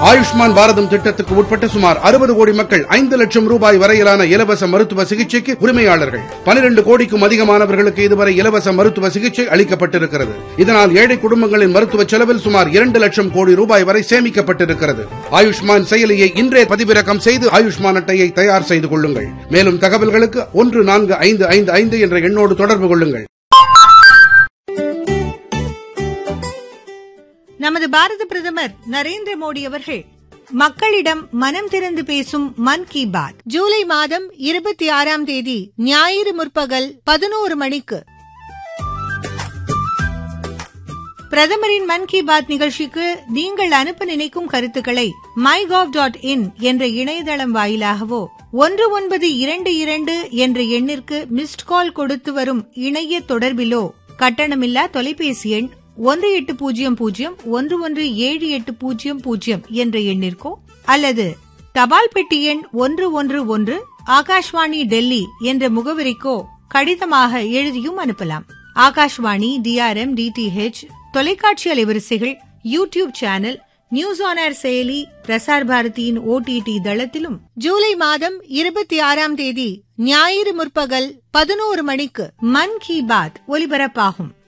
ஆயுஷ்மான் பாரதம் திட்டத்துக்கு உட்பட்ட சுமார் அறுபது கோடி மக்கள் ஐந்து லட்சம் ரூபாய் வரையிலான இலவச மருத்துவ சிகிச்சைக்கு உரிமையாளர்கள் பனிரெண்டு கோடிக்கும் அதிகமானவர்களுக்கு இதுவரை இலவச மருத்துவ சிகிச்சை அளிக்கப்பட்டிருக்கிறது இதனால் ஏழை குடும்பங்களின் மருத்துவ செலவில் சுமார் இரண்டு லட்சம் கோடி ரூபாய் வரை சேமிக்கப்பட்டிருக்கிறது ஆயுஷ்மான் செயலியை இன்றே பதிவிறக்கம் செய்து ஆயுஷ்மான் அட்டையை தயார் செய்து கொள்ளுங்கள் மேலும் தகவல்களுக்கு ஒன்று நான்கு ஐந்து ஐந்து ஐந்து என்ற எண்ணோடு தொடர்பு கொள்ளுங்கள் நமது பாரத பிரதமர் நரேந்திர மோடி அவர்கள் மக்களிடம் மனம் திறந்து பேசும் மன் கி பாத் ஜூலை மாதம் இருபத்தி ஆறாம் தேதி ஞாயிறு முற்பகல் பதினோரு மணிக்கு பிரதமரின் மன் கி பாத் நிகழ்ச்சிக்கு நீங்கள் அனுப்ப நினைக்கும் கருத்துக்களை மை டாட் இன் என்ற இணையதளம் வாயிலாகவோ ஒன்று ஒன்பது இரண்டு இரண்டு என்ற எண்ணிற்கு மிஸ்ட் கால் கொடுத்து வரும் இணைய தொடர்பிலோ கட்டணமில்லா தொலைபேசி எண் ஒன்று எட்டு பூஜ்ஜியம் பூஜ்ஜியம் ஒன்று ஒன்று ஏழு எட்டு பூஜ்ஜியம் பூஜ்ஜியம் என்ற எண்ணிற்கோ அல்லது தபால் பெட்டி எண் ஒன்று ஒன்று ஒன்று ஆகாஷ்வாணி டெல்லி என்ற முகவரிக்கோ கடிதமாக எழுதியும் அனுப்பலாம் ஆகாஷ்வாணி டிஆர்எம் டிடிஹெச் தொலைக்காட்சி அலைவரிசைகள் YouTube channel news on air செயலி பிரசார் பாரதியின் ஓடிடி தளத்திலும் ஜூலை மாதம் இருபத்தி ஆறாம் தேதி ஞாயிறு முற்பகல் பதினோரு மணிக்கு மன் கி பாத் ஒலிபரப்பாகும்